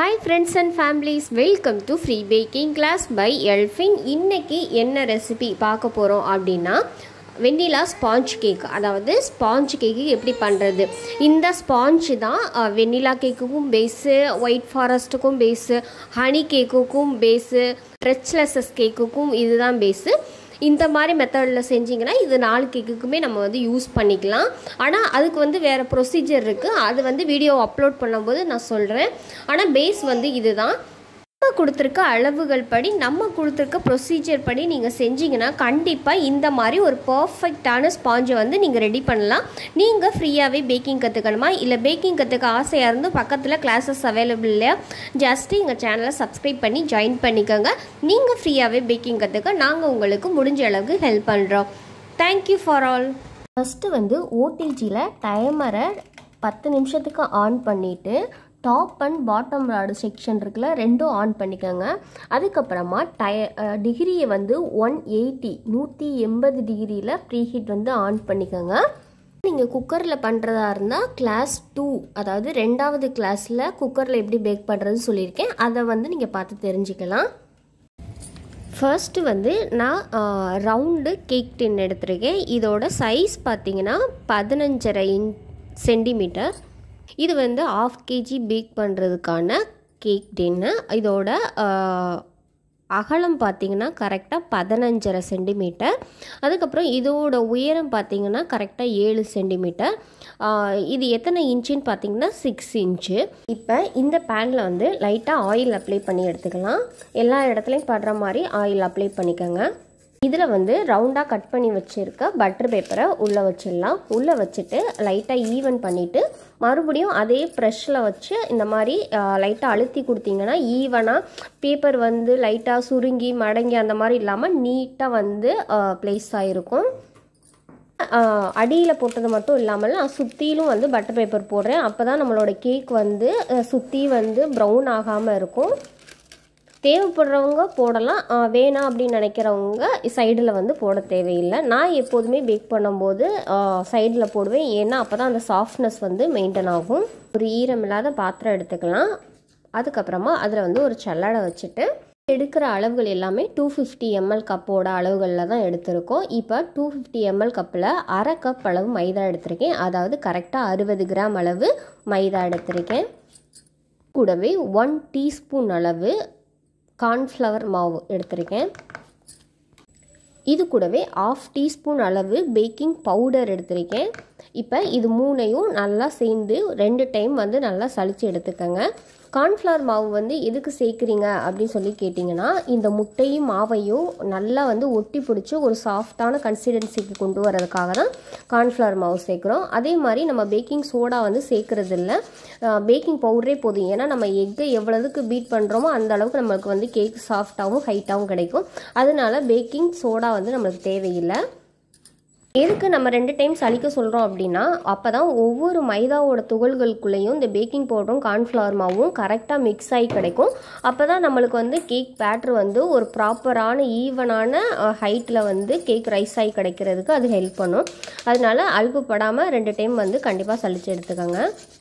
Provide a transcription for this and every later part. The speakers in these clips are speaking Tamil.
hi friends and families welcome to free baking class by Elfin இன்னைக்கு என்ன ரெசிபி பார்க்க போகிறோம் அப்படின்னா வெண்ணிலா ஸ்பாஞ்ச் கேக் அதாவது ஸ்பாஞ்ச் கேக்கு எப்படி பண்ணுறது இந்த ஸ்பாஞ்ச் தான் அஹ், வெண்ணிலா கேக்குக்கும் பேஸு ஒயிட் ஃபாரஸ்ட்டுக்கும் பேஸு ஹனி கேக்குக்கும் பேஸு ரெச்லெஸஸ் கேக்குக்கும் இதுதான் பேஸு இந்த மாதிரி மெத்தடில் செஞ்சிங்கன்னா இது நாலு கேக்குக்குமே நம்ம வந்து யூஸ் பண்ணிக்கலாம் ஆனால் அதுக்கு வந்து வேறு ப்ரொசீஜர் இருக்குது அது வந்து வீடியோ அப்லோட் பண்ணும்போது நான் சொல்கிறேன் ஆனால் பேஸ் வந்து இதுதான் நம்ம கொடுத்துருக்க அளவுகள் படி நம்ம கொடுத்துருக்க ப்ரொசீஜர் படி நீங்கள் செஞ்சீங்கன்னா கண்டிப்பாக இந்த மாதிரி ஒரு பர்ஃபெக்டான ஸ்பாஞ்சை வந்து நீங்கள் ரெடி பண்ணலாம் நீங்கள் ஃப்ரீயாகவே பேக்கிங் கற்றுக்கணுமா இல்லை பேக்கிங் கற்றுக்க ஆசையாக இருந்து பக்கத்தில் கிளாஸஸ் அவைலபிள் இல்லையா ஜஸ்ட்டு எங்கள் சேனலை சப்ஸ்கிரைப் பண்ணி ஜாயின் பண்ணிக்கோங்க நீங்கள் ஃப்ரீயாகவே பேக்கிங் கற்றுக்க நாங்கள் உங்களுக்கு முடிஞ்ச அளவுக்கு ஹெல்ப் பண்ணுறோம் தேங்க்யூ ஃபார் ஆல் ஃபஸ்ட்டு வந்து ஓடிஜியில் டைமரை பத்து நிமிஷத்துக்கு ஆன் பண்ணிவிட்டு top and bottom rod section இருக்குல்ல ரெண்டும் ஆன் பண்ணிக்கோங்க அதுக்கப்புறமா டய டிகிரியை வந்து ஒன் எயிட்டி நூற்றி எண்பது டிகிரியில் ப்ரீஹீட் வந்து ஆன் பண்ணிக்கோங்க நீங்கள் குக்கரில் பண்ணுறதா இருந்தால் கிளாஸ் டூ அதாவது ரெண்டாவது கிளாஸில் குக்கரில் எப்படி பேக் பண்ணுறதுன்னு சொல்லியிருக்கேன் அதை வந்து நீங்கள் பார்த்து தெரிஞ்சுக்கலாம் ஃபர்ஸ்ட்டு வந்து நான் ரவுண்டு கேக் டின் எடுத்திருக்கேன் இதோட சைஸ் பார்த்தீங்கன்னா பதினஞ்சரை இன் சென்டிமீட்டர் இது வந்து ஆஃப் கேஜி பேக் பண்ணுறதுக்கான கேக் டின்னு இதோட ஆஹ், அகலம் பார்த்தீங்கன்னா கரெக்டாக பதினஞ்சரை சென்டிமீட்டர் அதுக்கப்புறம் இதோட உயரம் பார்த்தீங்கன்னா கரெக்டாக ஏழு சென்டிமீட்டர் இது எத்தனை இன்ச்சுன்னு பார்த்தீங்கன்னா சிக்ஸ் இன்ச்சு இப்போ இந்த பேனில் வந்து லைட்டாக ஆயில் அப்ளை பண்ணி எடுத்துக்கலாம் எல்லா இடத்துலையும் படுற மாதிரி ஆயில் அப்ளை பண்ணிக்கோங்க இதில் வந்து ரவுண்டாக கட் பண்ணி வச்சுருக்க பட்டர் பேப்பரை உள்ளே வச்சிடலாம் உள்ளே வச்சுட்டு லைட்டாக ஈவன் பண்ணிவிட்டு மறுபடியும் அதே ப்ரெஷ்ஷில் வச்சு இந்த மாதிரி லைட்டாக அழுத்தி கொடுத்தீங்கன்னா ஈவனாக பேப்பர் வந்து லைட்டாக சுருங்கி மடங்கி அந்த மாதிரி இல்லாமல் நீட்டாக வந்து ப்ளேஸ் ஆகிருக்கும் அடியில் போட்டது மட்டும் இல்லாமல் நான் சுற்றிலும் வந்து பட்டர் பேப்பர் போடுறேன் அப்போ தான் நம்மளோட கேக் வந்து சுற்றி வந்து ப்ரௌன் ஆகாமல் இருக்கும் தேவைப்படுறவங்க போடலாம் ஆஹ் வேணாம் அப்படின்னு நினைக்கிறவங்க சைடில் வந்து போட தேவையில்லை நான் எப்போதுமே பேக் பண்ணும்போது சைடில் போடுவேன் ஏன்னா அப்போ தான் அந்த சாஃப்ட்னஸ் வந்து மெயின்டைன் ஆகும் ஒரு ஈரமில்லாத பாத்திரம் எடுத்துக்கலாம் அதுக்கப்புறமா அதில் வந்து ஒரு சல்லடை வச்சுட்டு எடுக்கிற அளவுகள் எல்லாமே டூ ஃபிஃப்டி எம்எல் கப்போட அளவுகளில் தான் எடுத்திருக்கோம் இப்போ டூ ஃபிஃப்டி எம்எல் கப்பில் அரை கப் அளவு மைதா எடுத்திருக்கேன் அதாவது கரெக்டாக அறுபது கிராம் அளவு மைதா எடுத்திருக்கேன் கூடவே ஒன் டீஸ்பூன் அளவு கார்ன்ஃப்ளவர் மாவு எடுத்திருக்கேன் இது கூடவே ஆஃப் டீஸ்பூன் அளவு பேக்கிங் பவுடர் எடுத்திருக்கேன் இப்போ இது மூணையும் நல்லா சேர்ந்து ரெண்டு டைம் வந்து நல்லா சளிச்சு எடுத்துக்கோங்க கார்ன்ஃப்ளவர் மாவு வந்து எதுக்கு சேர்க்குறீங்க அப்படின்னு சொல்லி கேட்டிங்கன்னா இந்த முட்டையும் மாவையும் நல்லா வந்து ஒட்டி பிடிச்சி ஒரு சாஃப்டான கன்சிஸ்டன்சிக்கு கொண்டு வரதுக்காக தான் கார்ன்ஃப்ளவர் மாவு சேர்க்குறோம் அதே மாதிரி நம்ம பேக்கிங் சோடா வந்து சேர்க்குறது இல்லை பேக்கிங் பவுடரே போதும் ஏன்னா நம்ம எக்கை எவ்வளவுக்கு பீட் பண்ணுறோமோ அந்த அளவுக்கு நம்மளுக்கு வந்து கேக் சாஃப்டாகவும் ஹைட்டாகவும் கிடைக்கும் அதனால பேக்கிங் சோடா வந்து நம்மளுக்கு தேவையில்லை எதுக்கு நம்ம ரெண்டு டைம் சலிக்க சொல்கிறோம் அப்படின்னா அப்போ தான் ஒவ்வொரு மைதாவோட துகள்களுக்குள்ளேயும் இந்த பேக்கிங் பவுடரும் கார்ன்ஃப்ளவர் மாவும் கரெக்டாக மிக்ஸ் ஆகி கிடைக்கும் அப்போ தான் நம்மளுக்கு வந்து கேக் பேட்டர் வந்து ஒரு ப்ராப்பரான ஈவனான ஹைட்டில் வந்து கேக் ரைஸ் ஆகி கிடைக்கிறதுக்கு அது ஹெல்ப் பண்ணும் அதனால அழுப்புப்படாமல் ரெண்டு டைம் வந்து கண்டிப்பாக சலிச்சு எடுத்துக்கோங்க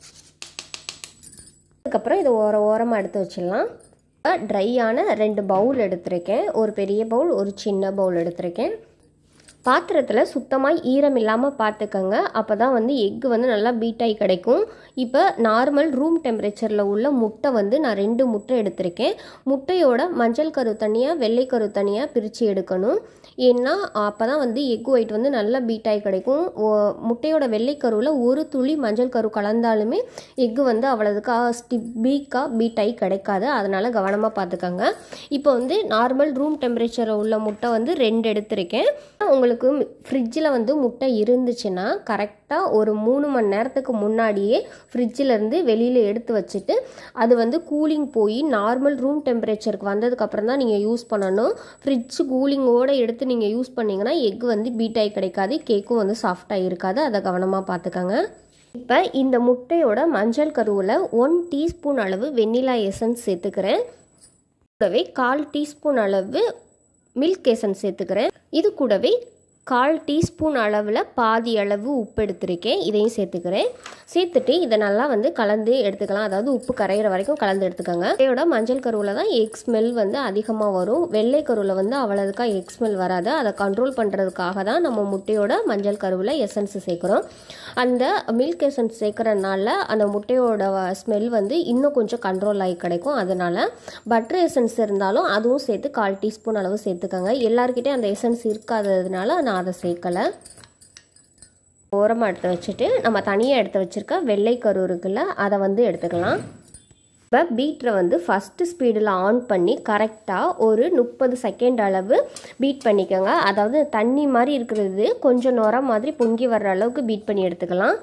அதுக்கப்புறம் இதை ஓர ஓரமாக எடுத்து வச்சிடலாம் ட்ரையான ரெண்டு பவுல் எடுத்திருக்கேன் ஒரு பெரிய பவுல் ஒரு சின்ன பவுல் எடுத்திருக்கேன் பாத்திரத்தில் சுத்தமாக ஈரம் இல்லாமல் பார்த்துக்கங்க அப்போ தான் வந்து எக்கு வந்து நல்லா பீட்டாகி கிடைக்கும் இப்போ நார்மல் ரூம் டெம்பரேச்சரில் உள்ள முட்டை வந்து நான் ரெண்டு முட்டை எடுத்திருக்கேன் முட்டையோட மஞ்சள் கரு தனியாக வெள்ளை கரு தனியாக பிரித்து எடுக்கணும் ஏன்னா அப்போ தான் வந்து எக் ஒயிட் வந்து நல்லா பீட்டாகி கிடைக்கும் ஓ- முட்டையோட வெள்ளை கருவில் ஒரு துளி மஞ்சள் கரு கலந்தாலுமே எக்கு வந்து அவ்வளோதுக்கா ஸ்டிப்பீக்காக பீட்டாகி கிடைக்காது அதனால் கவனமாக பார்த்துக்கோங்க இப்போ வந்து நார்மல் ரூம் டெம்பரேச்சரில் உள்ள முட்டை வந்து ரெண்டு எடுத்திருக்கேன் உங்களுக்கு ஃப்ரிட்ஜில் வந்து முட்டை இருந்துச்சுன்னா கரெக்டாக ஒரு மூணு மணி நேரத்துக்கு முன்னாடியே ஃப்ரிட்ஜில் இருந்து வெளியில் எடுத்து வச்சுட்டு அது வந்து கூலிங் போய் நார்மல் ரூம் டெம்பரேச்சருக்கு வந்ததுக்கப்புறம் தான் நீங்கள் யூஸ் பண்ணணும் ஃப்ரிட்ஜ் கூலிங்கோடு எடுத்து நீங்கள் யூஸ் பண்ணிங்கன்னா எக் வந்து பீட் ஆகி கிடைக்காது கேக்கும் வந்து சாஃப்டாக இருக்காது அதை கவனமாக பார்த்துக்கோங்க இப்போ இந்த முட்டையோட மஞ்சள் கருவில் ஒன் டீஸ்பூன் அளவு வெண்ணிலா எசன்ஸ் சேர்த்துக்கிறேன் கூடவே கால் டீஸ்பூன் அளவு மில்க் எசன்ஸ் சேர்த்துக்கிறேன் இது கூடவே கால் டீஸ்பூன் அளவில் பாதி அளவு உப்பு எடுத்திருக்கேன் இதையும் சேர்த்துக்கிறேன் சேர்த்துட்டு இதை நல்லா வந்து கலந்து எடுத்துக்கலாம் அதாவது உப்பு கரையிற வரைக்கும் கலந்து எடுத்துக்கோங்க இதோட மஞ்சள் கருவில் தான் எக் ஸ்மெல் வந்து அதிகமாக வரும் வெள்ளை கருவில் வந்து அவ்வளோதுக்கா எக் ஸ்மெல் வராது அதை கண்ட்ரோல் பண்ணுறதுக்காக தான் நம்ம முட்டையோட மஞ்சள் கருவில் எசன்ஸ் சேர்க்குறோம் அந்த மில்க் எசன்ஸ் சேர்க்குறதுனால அந்த முட்டையோட ஸ்மெல் வந்து இன்னும் கொஞ்சம் கண்ட்ரோல் ஆகி கிடைக்கும் அதனால் பட்டர் எசன்ஸ் இருந்தாலும் அதுவும் சேர்த்து கால் டீஸ்பூன் அளவு சேர்த்துக்கோங்க எல்லாருக்கிட்டே அந்த எசன்ஸ் இருக்காததுனால நான் அதை சேர்க்கலை ஓரமாக எடுத்து வச்சுட்டு நம்ம தனியாக எடுத்து வச்சுருக்க வெள்ளை கரு இருக்குல்ல அதை வந்து எடுத்துக்கலாம் இப்போ பீட்டரை வந்து ஃபஸ்ட்டு ஸ்பீடில் ஆன் பண்ணி கரெக்டாக ஒரு முப்பது செகண்ட் அளவு பீட் பண்ணிக்கோங்க அதாவது தண்ணி மாதிரி இருக்கிறது கொஞ்சம் நுர மாதிரி பொங்கி வர்ற அளவுக்கு பீட் பண்ணி எடுத்துக்கலாம்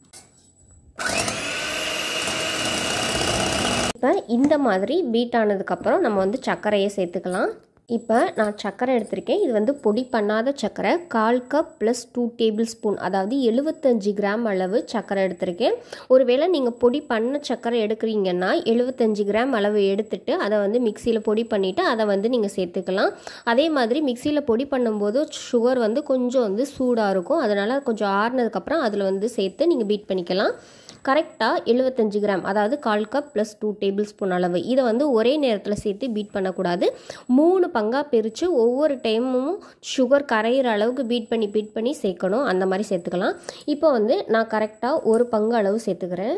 இப்போ இந்த மாதிரி பீட் ஆனதுக்கப்புறம் நம்ம வந்து சர்க்கரையை சேர்த்துக்கலாம் இப்போ நான் சர்க்கரை எடுத்திருக்கேன் இது வந்து பொடி பண்ணாத சர்க்கரை கால் cup plus two tablespoon அதாவது எழுபத்தஞ்சு கிராம் அளவு சர்க்கரை எடுத்திருக்கேன் ஒருவேளை நீங்கள் பொடி பண்ண சர்க்கரை எடுக்கிறீங்கன்னா எழுபத்தஞ்சு கிராம் அளவு எடுத்துட்டு அதை வந்து மிக்சியில் பொடி பண்ணிவிட்டு அதை வந்து நீங்கள் சேர்த்துக்கலாம் அதே மாதிரி மிக்சியில் பொடி பண்ணும்போது சுகர் வந்து கொஞ்சம் வந்து சூடாக இருக்கும் அதனால் கொஞ்சம் ஆறுனதுக்கப்புறம் அதில் வந்து சேர்த்து நீங்கள் பீட் பண்ணிக்கலாம் கரெக்டாக எழுபத்தஞ்சு கிராம் அதாவது கால் cup plus two tablespoon அளவு இதை வந்து ஒரே நேரத்தில் சேர்த்து பீட் பண்ணக்கூடாது மூணு பங்காக பிரித்து ஒவ்வொரு டைமும் சுகர் கரையிற அளவுக்கு பீட் பண்ணி பீட் பண்ணி சேர்க்கணும் அந்த மாதிரி சேர்த்துக்கலாம் இப்போ வந்து நான் கரெக்டாக ஒரு பங்கு அளவு சேர்த்துக்கிறேன்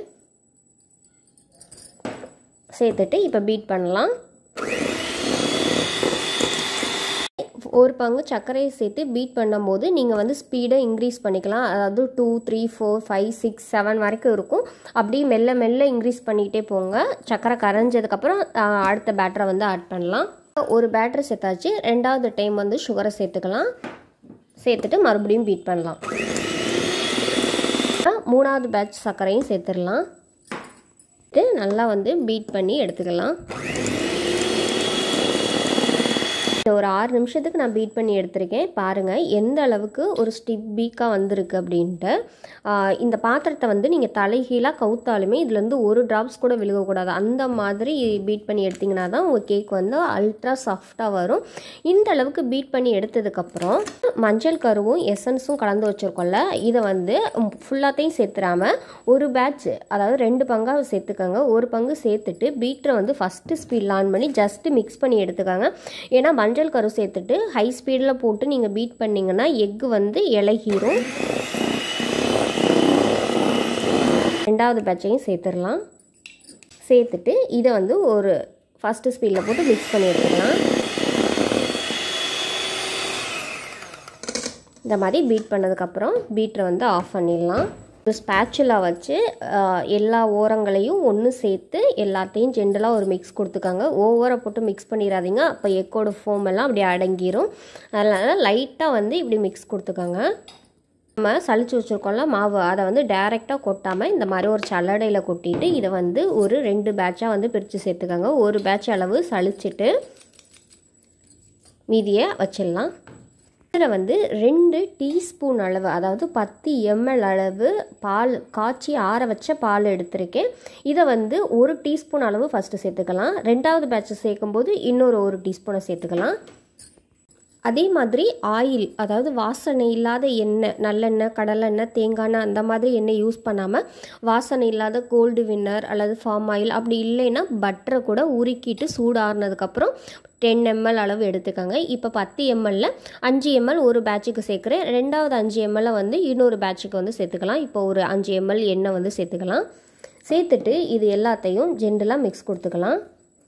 சேர்த்துட்டு இப்போ பீட் பண்ணலாம் ஒரு பங்கு சர்க்கரையை சேர்த்து பீட் பண்ணும்போது நீங்கள் வந்து ஸ்பீடை இன்க்ரீஸ் பண்ணிக்கலாம் அதாவது two three four five six seven வரைக்கும் இருக்கும் அப்படியே மெல்ல மெல்ல இன்க்ரீஸ் பண்ணிகிட்டே போங்க சர்க்கரை கரைஞ்சதுக்கப்புறம் அடுத்த பேட்டரை வந்து ஆட் பண்ணலாம் ஒரு பேட்டரி சேர்த்தாச்சு ரெண்டாவது டைம் வந்து சுகரை சேர்த்துக்கலாம் சேர்த்துட்டு மறுபடியும் பீட் பண்ணலாம் மூணாவது பேட்ச் சர்க்கரையும் சேர்த்துடலாம் நல்லா வந்து பீட் பண்ணி எடுத்துக்கலாம் ஒரு ஆறு நிமிஷத்துக்கு நான் பீட் பண்ணி எடுத்திருக்கேன் பாருங்கள் எந்த அளவுக்கு ஒரு ஸ்டிப் பீக்காக வந்திருக்கு அப்படின்ட்டு இந்த பாத்திரத்தை வந்து நீங்கள் தலைகீழாக கவுத்தாலுமே இதுலேருந்து ஒரு ட்ராப்ஸ் கூட விழுகக்கூடாது அந்த மாதிரி பீட் பண்ணி எடுத்திங்கன்னா தான் உங்கள் கேக் வந்து அல்ட்ரா சாஃப்டாக வரும் இந்த அளவுக்கு பீட் பண்ணி எடுத்ததுக்கப்புறம் மஞ்சள் கருவும் எசன்ஸும் கலந்து வச்சுருக்கோம்ல இதை வந்து ஃபுல்லாத்தையும் சேர்த்துறாமல் ஒரு பேட்ச் அதாவது ரெண்டு பங்காக சேர்த்துக்கோங்க ஒரு பங்கு சேர்த்துட்டு பீட்டரை வந்து ஃபஸ்ட்டு ஸ்பீடில் ஆன் பண்ணி ஜஸ்ட்டு மிக்ஸ் பண்ணி எடுத்துக்காங்க ஏன்னா மஞ்சள் கரு சேர்த்துட்டு ஹை ஸ்பீடில் போட்டு நீங்கள் பீட் பண்ணிங்கன்னா எக்கு வந்து இலகிரும் ரெண்டாவது பேட்சையும் சேர்த்துடலாம் சேர்த்துட்டு இதை வந்து ஒரு ஃபஸ்ட்டு ஸ்பீடில் போட்டு மிக்ஸ் பண்ணி எடுத்துக்கலாம் இந்த மாதிரி பீட் பண்ணதுக்கப்புறம் பீட்டரை வந்து ஆஃப் பண்ணிடலாம் ஒரு ஸ்பேச்சுலா வச்சு எல்லா ஓரங்களையும் ஒன்று சேர்த்து எல்லாத்தையும் ஜென்ரலாக ஒரு மிக்ஸ் கொடுத்துக்காங்க ஓவரை போட்டு மிக்ஸ் பண்ணிடாதீங்க அப்போ எக்கோட ஃபோம் எல்லாம் அப்படி அடங்கிரும் அதனால் லைட்டாக வந்து இப்படி மிக்ஸ் கொடுத்துக்கோங்க நம்ம சளிச்சு வச்சுருக்கோம்ல மாவு அதை வந்து டைரெக்டாக கொட்டாமல் இந்த மாதிரி ஒரு சல்லடையில் கொட்டிட்டு இதை வந்து ஒரு ரெண்டு பேட்சாக வந்து பிரித்து சேர்த்துக்கோங்க ஒரு பேட்ச் அளவு சளிச்சிட்டு மீதியை வச்சிடலாம் இதில் வந்து ரெண்டு டீஸ்பூன் அளவு அதாவது பத்து எம்எல் அளவு பால் காய்ச்சி ஆற வச்ச பால் எடுத்திருக்கேன் இதை வந்து ஒரு டீஸ்பூன் அளவு ஃபஸ்ட்டு சேர்த்துக்கலாம் ரெண்டாவது பேட்ச் சேர்க்கும்போது இன்னொரு ஒரு டீஸ்பூனை சேர்த்துக்கலாம் அதே மாதிரி ஆயில் அதாவது வாசனை இல்லாத எண்ணெய் நல்லெண்ணெய் கடலெண்ணெய் தேங்காய் எண்ணெய் அந்த மாதிரி எண்ணெய் யூஸ் பண்ணாமல் வாசனை இல்லாத கோல்டு வின்னர் அல்லது ஃபார்ம் ஆயில் அப்படி இல்லைன்னா பட்டரை கூட உருக்கிட்டு சூடாறினதுக்கப்புறம் டென் எம்எல் அளவு எடுத்துக்கோங்க இப்போ பத்து எம்எல்ல அஞ்சு எம்எல் ஒரு பேட்சுக்கு சேர்க்குறேன் ரெண்டாவது அஞ்சு எம்எல்ல வந்து இன்னொரு பேட்சுக்கு வந்து சேர்த்துக்கலாம் இப்போ ஒரு அஞ்சு எம்எல் எண்ணெய் வந்து சேர்த்துக்கலாம் சேர்த்துட்டு இது எல்லாத்தையும் ஜென்ரலாக மிக்ஸ் கொடுத்துக்கலாம்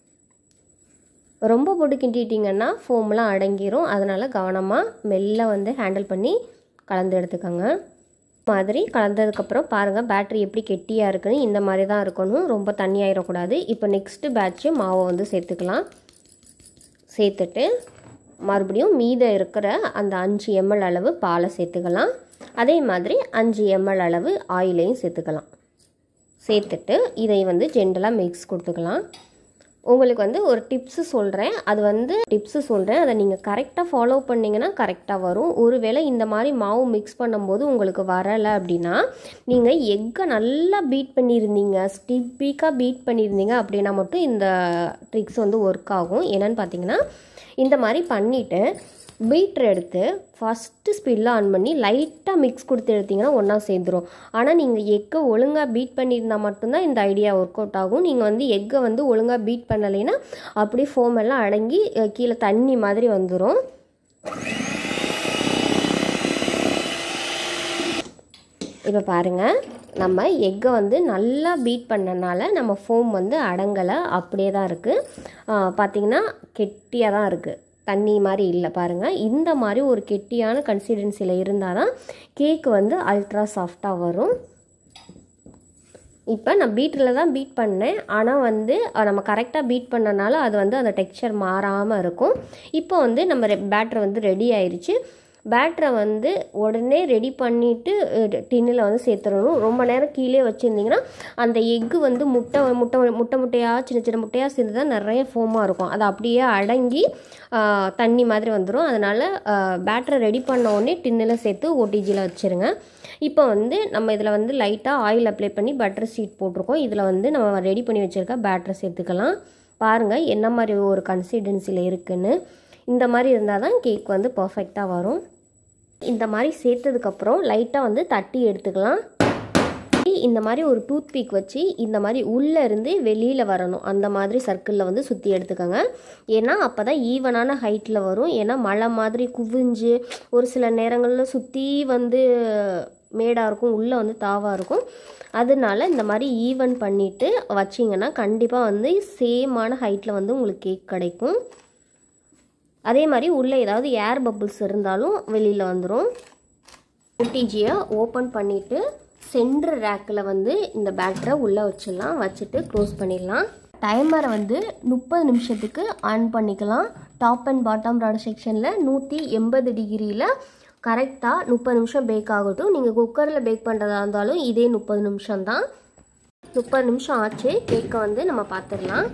ரொம்ப போட்டு கிண்டிட்டிங்கன்னா ஃபோம்லாம் அடங்கிரும் அதனால் கவனமாக மெல்ல வந்து ஹேண்டில் பண்ணி கலந்து எடுத்துக்கோங்க மாதிரி கலந்ததுக்கப்புறம் பாருங்கள் பேட்ரி எப்படி கெட்டியாக இருக்குன்னு இந்த மாதிரி தான் இருக்கணும் ரொம்ப தண்ணி ஆயிடக்கூடாது இப்போ நெக்ஸ்ட்டு பேட்ச்சு மாவை வந்து சேர்த்துக்கலாம் சேர்த்துட்டு மறுபடியும் மீத இருக்கிற அந்த அஞ்சு எம்எல் அளவு பாலை சேர்த்துக்கலாம் அதே மாதிரி அஞ்சு எம்எல் அளவு ஆயிலையும் சேர்த்துக்கலாம் சேர்த்துட்டு இதை வந்து ஜென்ரலாக மிக்ஸ் கொடுத்துக்கலாம் உங்களுக்கு வந்து ஒரு டிப்ஸு சொல்கிறேன் அது வந்து டிப்ஸு சொல்கிறேன் அதை நீங்கள் கரெக்டாக ஃபாலோ பண்ணிங்கன்னா கரெக்டாக வரும் ஒருவேளை இந்த மாதிரி மாவு மிக்ஸ் பண்ணும்போது உங்களுக்கு வரலை அப்படின்னா நீங்கள் எக்கை நல்லா பீட் பண்ணியிருந்தீங்க ஸ்டிப்பிக்காக பீட் பண்ணியிருந்தீங்க அப்படின்னா மட்டும் இந்த ட்ரிக்ஸ் வந்து ஒர்க் ஆகும் என்னென்னு பார்த்தீங்கன்னா இந்த மாதிரி பண்ணிவிட்டு பீட்ரு எடுத்து ஃபஸ்ட்டு ஸ்பீடில் ஆன் பண்ணி லைட்டாக மிக்ஸ் கொடுத்து எடுத்திங்கன்னா ஒன்றா சேர்ந்துரும் ஆனால் நீங்கள் எக்கை ஒழுங்காக பீட் பண்ணியிருந்தால் மட்டும்தான் இந்த ஐடியா ஒர்க் அவுட் ஆகும் நீங்கள் வந்து எக்கை வந்து ஒழுங்காக பீட் பண்ணலைன்னா அப்படியே ஃபோம் எல்லாம் அடங்கி அஹ், கீழே தண்ணி மாதிரி வந்துடும் இப்போ பாருங்கள் நம்ம எக்கை வந்து நல்லா பீட் பண்ணனால நம்ம ஃபோம் வந்து அடங்கலை அப்படியே தான் இருக்குது பார்த்தீங்கன்னா கெட்டியாக தான் இருக்குது தண்ணி மாதிரி இல்லை பாருங்கள் இந்த மாதிரி ஒரு கெட்டியான கன்சிஸ்டன்சியில் இருந்தால் தான் கேக் வந்து அல்ட்ரா சாஃப்டாக வரும் இப்போ நான் பீட்டரில் தான் பீட் பண்ணேன் ஆனால் வந்து அஹ், நம்ம கரெக்டாக பீட் பண்ணனால அது வந்து அந்த டெக்ஸ்சர் மாறாமல் இருக்கும் இப்போ வந்து நம்ம பேட்டர் வந்து ரெடி ஆயிருச்சு பேட்டரை வந்து உடனே ரெடி பண்ணிவிட்டு டின்னில் வந்து சேர்த்துடணும் ரொம்ப நேரம் கீழே வச்சுருந்தீங்கன்னா அந்த எக்கு வந்து முட்டை முட்டை முட்டை முட்டையாக சின்ன சின்ன முட்டையாக சேர்ந்து தான் நிறைய ஃபோமாக இருக்கும் அது அப்படியே அடங்கி ஆஹ், தண்ணி மாதிரி வந்துடும் அதனால் பேட்டரை ரெடி பண்ண உடனே டின்னில் சேர்த்து ஓடிஜியில் வச்சுருங்க இப்போ வந்து நம்ம இதில் வந்து லைட்டாக ஆயில் அப்ளை பண்ணி பட்டர் சீட் போட்டிருக்கோம் இதில் வந்து நம்ம ரெடி பண்ணி வச்சுருக்க பேட்டரை சேர்த்துக்கலாம் பாருங்கள் என்ன மாதிரி ஒரு கன்சிஸ்டன்சியில் இருக்குன்னு இந்த மாதிரி இருந்தால் தான் கேக் வந்து பர்ஃபெக்டாக வரும் இந்த மாதிரி சேர்த்ததுக்கப்புறம் லைட்டாக வந்து தட்டி எடுத்துக்கலாம் இந்த மாதிரி ஒரு டூத் பீக் வச்சு இந்த மாதிரி உள்ளே இருந்து வெளியில் வரணும் அந்த மாதிரி சர்க்கிளில் வந்து சுற்றி எடுத்துக்கோங்க ஏன்னா அப்போ தான் ஈவனான ஹைட்டில் வரும் ஏன்னா மழை மாதிரி குவிஞ்சு ஒரு சில நேரங்களில் சுற்றி வந்து மேடாக இருக்கும் உள்ளே வந்து தாவாக இருக்கும் அதனால இந்த மாதிரி ஈவன் பண்ணிவிட்டு வச்சிங்கன்னா கண்டிப்பாக வந்து சேமான ஹைட்டில் வந்து உங்களுக்கு கேக் கிடைக்கும் அதே மாதிரி உள்ளே ஏதாவது ஏர் பபிள்ஸ் இருந்தாலும் வெளியில் வந்துடும் ஓடிஜியை ஓப்பன் பண்ணிவிட்டு சென்ட்ரு ரேக்கில் வந்து இந்த பேட்டரை உள்ளே வச்சிடலாம் வச்சுட்டு க்ளோஸ் பண்ணிடலாம் டைமரை வந்து முப்பது நிமிஷத்துக்கு ஆன் பண்ணிக்கலாம் டாப் அண்ட் பாட்டம் ராட் செக்ஷனில் நூற்றி எண்பது டிகிரியில் கரெக்டாக முப்பது நிமிஷம் பேக் ஆகட்டும் நீங்கள் குக்கரில் பேக் பண்ணுறதா இருந்தாலும் இதே முப்பது நிமிஷம் தான் முப்பது நிமிஷம் ஆச்சு கேக்கை வந்து நம்ம பார்த்துடலாம்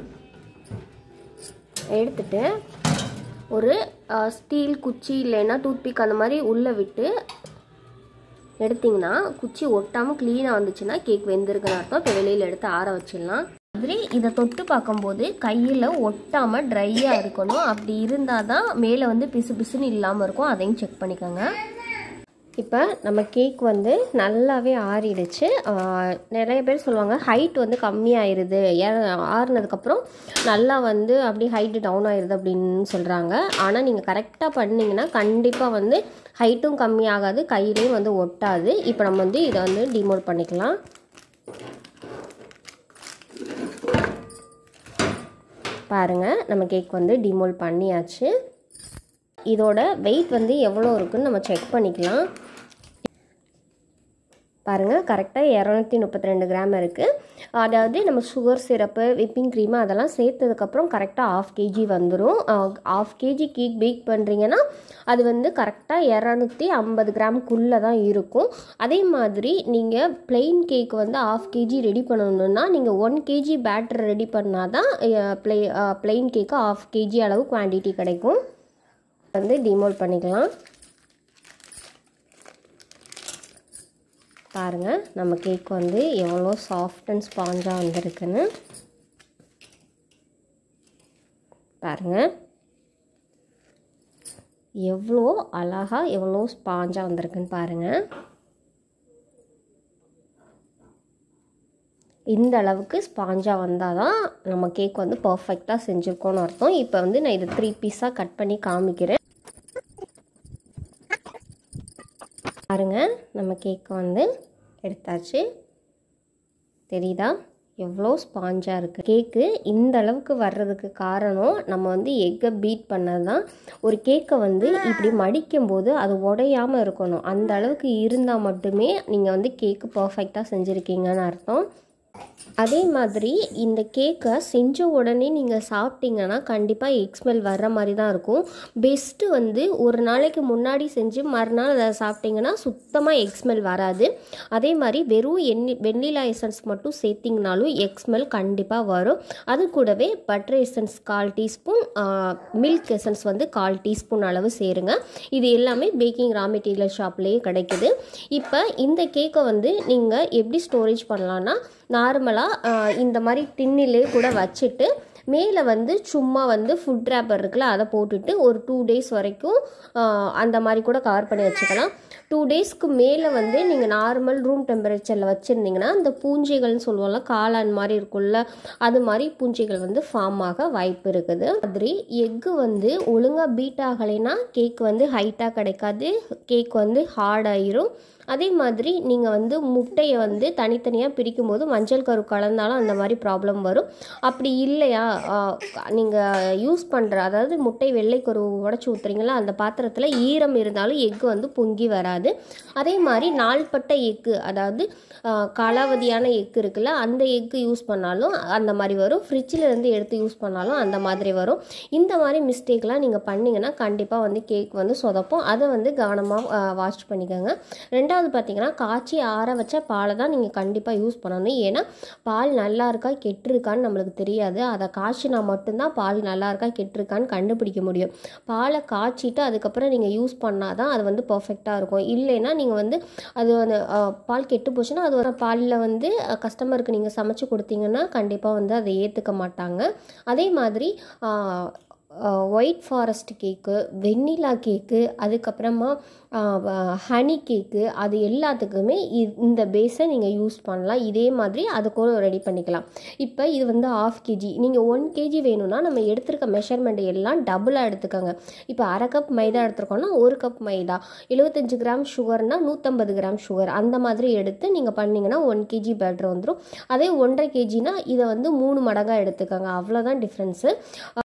எடுத்துட்டு ஒரு ஸ்டீல் குச்சி இல்லைன்னா டூத்பிக் அந்த மாதிரி உள்ளே விட்டு எடுத்திங்கன்னா குச்சி ஒட்டாமல் க்ளீனாக வந்துச்சுன்னா கேக் வெந்திருக்குன்னு அர்த்தம் இப்போ வெளியில் எடுத்து ஆற வச்சிடலாம் மாதிரி இதை தொட்டு பார்க்கும்போது கையில் ஒட்டாமல் ட்ரையாக இருக்கணும் அப்படி இருந்தால் தான் மேலே வந்து பிசு பிசுன்னு இல்லாமல் இருக்கும் அதையும் செக் பண்ணிக்கோங்க இப்போ நம்ம கேக் வந்து நல்லாவே ஆறிடுச்சு ஆஹ் நிறைய பேர் சொல்லுவாங்க ஹைட் வந்து கம்மியாயிருது ஏன் ஆறுனதுக்கப்புறம் நல்லா வந்து அப்படியே ஹைட்டு டவுன் ஆயிடுது அப்படின்னு சொல்கிறாங்க ஆனால் நீங்கள் கரெக்டாக பண்ணிங்கன்னா கண்டிப்பாக வந்து ஹைட்டும் கம்மியாகாது கையிலையும் வந்து ஒட்டாது இப்போ நம்ம வந்து இதை வந்து டிமோட் பண்ணிக்கலாம் பாருங்கள் நம்ம கேக் வந்து டிமோல் பண்ணியாச்சு இதோட வெயிட் வந்து எவ்வளோ இருக்குன்னு நம்ம செக் பண்ணிக்கலாம் பாருங்கள் கரெக்டாக இரநூத்தி முப்பத்தி ரெண்டு கிராம் இருக்குது அதாவது நம்ம சுகர் சிரப்பு விப்பிங் க்ரீமு அதெல்லாம் சேர்த்ததுக்கப்புறம் கரெக்டாக ஆஃப் கேஜி வந்துடும் ஆஃப் கேஜி கேக் பேக் பண்ணுறீங்கன்னா அது வந்து கரெக்டாக இரநூத்தி ஐம்பது கிராம்குள்ளே தான் இருக்கும் அதே மாதிரி நீங்கள் பிளெயின் கேக் வந்து ஆஃப் கேஜி ரெடி பண்ணணுன்னா நீங்கள் ஒன் கேஜி பேட்டர் ரெடி பண்ணால் தான் ப்ளெ பிளெயின் கேக்கு ஆஃப் கேஜி அளவு குவான்டிட்டி கிடைக்கும் வந்து டிமோல் பண்ணிக்கலாம் பாருங்கள் நம்ம கேக் வந்து எவ்வளோ சாஃப்ட் அண்ட் ஸ்பாஞ்சாக வந்திருக்குன்னு பாருங்கள் எவ்வளோ அழகாக எவ்வளோ ஸ்பாஞ்சாக வந்திருக்குன்னு பாருங்கள் இந்த அளவுக்கு ஸ்பாஞ்சாக வந்தால் தான் நம்ம கேக் வந்து பர்ஃபெக்டாக செஞ்சுருக்கோன்னு அர்த்தம் இப்போ வந்து நான் இதை த்ரீ பீஸாக கட் பண்ணி காமிக்கிறேன் பாருங்கள் நம்ம கேக்கை வந்து எடுத்தாச்சு தெரியுதா எவ்வளோ ஸ்பாஞ்சாக இருக்குது கேக்கு இந்த அளவுக்கு வர்றதுக்கு காரணம் நம்ம வந்து எக்கை பீட் பண்ணது தான் ஒரு கேக்கை வந்து இப்படி மடிக்கும்போது அது உடையாமல் இருக்கணும் அந்த அளவுக்கு இருந்தால் மட்டுமே நீங்கள் வந்து கேக்கு பர்ஃபெக்டாக செஞ்சுருக்கீங்கன்னு அர்த்தம் அதே மாதிரி இந்த கேக்கை செஞ்ச உடனே நீங்கள் சாப்பிட்டீங்கன்னா கண்டிப்பாக எக் ஸ்மெல் வர்ற மாதிரி தான் இருக்கும் பெஸ்ட்டு வந்து ஒரு நாளைக்கு முன்னாடி செஞ்சு மறுநாள் அதை சாப்பிட்டீங்கன்னா சுத்தமாக எக் ஸ்மெல் வராது அதே மாதிரி வெறும் எண்ணி வெண்ணிலா எசன்ஸ் மட்டும் சேர்த்திங்கனாலும் எக் ஸ்மெல் கண்டிப்பாக வரும் அது கூடவே பட்டர் எசன்ஸ் கால் டீஸ்பூன் மில்க் எசன்ஸ் வந்து கால் டீஸ்பூன் அளவு சேருங்க இது எல்லாமே பேக்கிங் ரா மெட்டீரியல் ஷாப்லேயே கிடைக்குது இப்போ இந்த கேக்கை வந்து நீங்கள் எப்படி ஸ்டோரேஜ் பண்ணலான்னா நார்மலாக இந்த மாதிரி டின்னிலே கூட வச்சுட்டு மேலே வந்து சும்மா வந்து ஃபுட் ரேப்பர் இருக்குல்ல அதை போட்டுட்டு ஒரு டூ டேஸ் வரைக்கும் ஆஹ், அந்த மாதிரி கூட கவர் பண்ணி வச்சுக்கலாம் டூ டேஸ்க்கு மேலே வந்து நீங்கள் நார்மல் ரூம் டெம்பரேச்சரில் வச்சுருந்தீங்கன்னா அந்த பூஞ்சைகள்னு சொல்லுவோம்ல காளான் மாதிரி இருக்கும்ல அது மாதிரி பூஞ்சைகள் வந்து ஃபார்ம் ஆக வாய்ப்பு இருக்குது மாதிரி எக்கு வந்து ஒழுங்காக பீட் ஆகலைன்னா கேக் வந்து ஹைட்டாக கிடைக்காது கேக் வந்து ஹார்ட் ஆயிரும் அதே மாதிரி நீங்கள் வந்து முட்டையை வந்து தனித்தனியாக பிரிக்கும் போது மஞ்சள் கரு கலந்தாலும் அந்த மாதிரி ப்ராப்ளம் வரும் அப்படி இல்லையா நீங்கள் யூஸ் பண்ணுற அதாவது முட்டை வெள்ளை கரு உடச்சி ஊற்றுறீங்களா அந்த பாத்திரத்தில் ஈரம் இருந்தாலும் எக்கு வந்து பொங்கி வராது அதே மாதிரி நாள்பட்ட எக்கு அதாவது ஆ, காலாவதியான எக்கு இருக்குல்ல அந்த எக்கு யூஸ் பண்ணாலும் அந்த மாதிரி வரும் ஃப்ரிட்ஜில் இருந்து எடுத்து யூஸ் பண்ணாலும் அந்த மாதிரி வரும் இந்த மாதிரி மிஸ்டேக்லாம் நீங்கள் பண்ணீங்கன்னா கண்டிப்பாக வந்து கேக் வந்து சொதப்போம் அதை வந்து கவனமாக வாஷ் பண்ணிக்கோங்க ரெண்டாவது பார்த்தீங்கன்னா காய்ச்சி ஆற வச்ச பாலை தான் நீங்கள் கண்டிப்பாக யூஸ் பண்ணணும் ஏன்னா பால் நல்லா இருக்கா கெட்டிருக்கான்னு நம்மளுக்கு தெரியாது அதை காய்ச்சினா மட்டும்தான் பால் நல்லா இருக்கா கெட்டிருக்கான்னு கண்டுபிடிக்க முடியும் பாலை காய்ச்சிட்டு அதுக்கப்புறம் நீங்கள் யூஸ் பண்ணால் தான் அது வந்து பர்ஃபெக்டாக இருக்கும் இல்லைன்னா நீங்கள் வந்து அது வந்து அஹ், பால் கெட்டு போச்சுன்னா அது ஒரு பாலில் வந்து கஸ்டமருக்கு நீங்கள் சமைச்சு கொடுத்தீங்கன்னா கண்டிப்பாக வந்து அதை ஏற்றுக்க மாட்டாங்க அதே மாதிரி ஒயிட் ஃபாரஸ்ட் கேக்கு வெண்ணிலா கேக்கு அதுக்கப்புறமா ஹனி கேக்கு அது எல்லாத்துக்குமே இ- இந்த பேஸை நீங்கள் யூஸ் பண்ணலாம் இதே மாதிரி அதுக்கும் ரெடி பண்ணிக்கலாம் இப்போ இது வந்து ஆஃப் கேஜி நீங்கள் ஒன் கேஜி வேணும்னா நம்ம எடுத்திருக்க மெஷர்மெண்ட் எல்லாம் டபுளாக எடுத்துக்கோங்க இப்போ அரை கப் மைதா எடுத்துருக்கோம்னா ஒரு கப் மைதா எழுபத்தஞ்சு கிராம் சுகர்னா நூற்றம்பது கிராம் சுகர் அந்த மாதிரி எடுத்து நீங்கள் பண்ணீங்கன்னா ஒன் கேஜி பேட்டர் வந்துடும் அதே ஒன்றரை கேஜினா இதை வந்து மூணு மடங்காக எடுத்துக்கோங்க அவ்வளோதான் டிஃப்ரென்ஸு